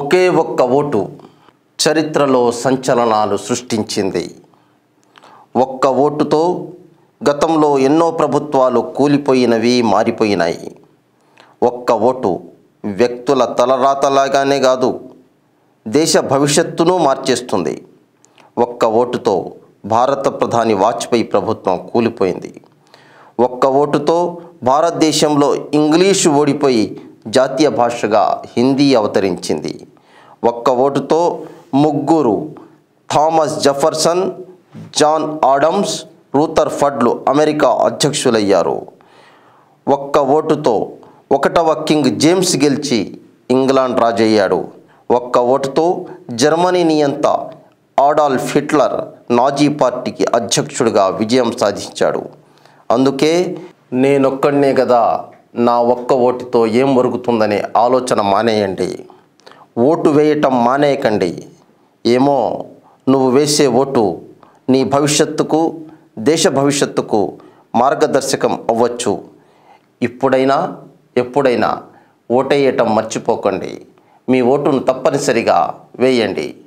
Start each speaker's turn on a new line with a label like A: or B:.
A: ఒకే ఒక్క ఓటు చరిత్రలో సంచలనాలు సృష్టించింది ఒక్క ఓటుతో గతంలో ఎన్నో ప్రభుత్వాలు కూలిపోయినవి మారిపోయినాయి ఒక్క ఓటు వ్యక్తుల తలరాతలాగానే కాదు దేశ భవిష్యత్తును మార్చేస్తుంది ఒక్క ఓటుతో భారత ప్రధాని వాజ్పేయి ప్రభుత్వం కూలిపోయింది ఒక్క ఓటుతో భారతదేశంలో ఇంగ్లీషు ఓడిపోయి జాతీయ భాషగా హిందీ అవతరించింది ఒక్క ఓటుతో ముగ్గురు థామస్ జెఫర్సన్ జాన్ ఆడమ్స్ రూథర్ ఫడ్లు అమెరికా అధ్యక్షులయ్యారు ఒక్క ఓటుతో ఒకటవ కింగ్ జేమ్స్ గెలిచి ఇంగ్లాండ్ రాజయ్యాడు ఒక్క ఓటుతో జర్మనీ నియంత ఆడాల్ఫ్ హిట్లర్ నాజీ పార్టీకి అధ్యక్షుడిగా విజయం సాధించాడు అందుకే నేనొక్కడనే కదా నా ఒక్క ఓటుతో ఏం ఒరుగుతుందనే ఆలోచన మానేయండి ఓటు వేయటం మానేయకండి ఏమో నువ్వు వేసే ఓటు నీ భవిష్యత్తుకు దేశ భవిష్యత్తుకు మార్గదర్శకం అవ్వచ్చు ఇప్పుడైనా ఎప్పుడైనా ఓటేయటం మర్చిపోకండి మీ ఓటును తప్పనిసరిగా వేయండి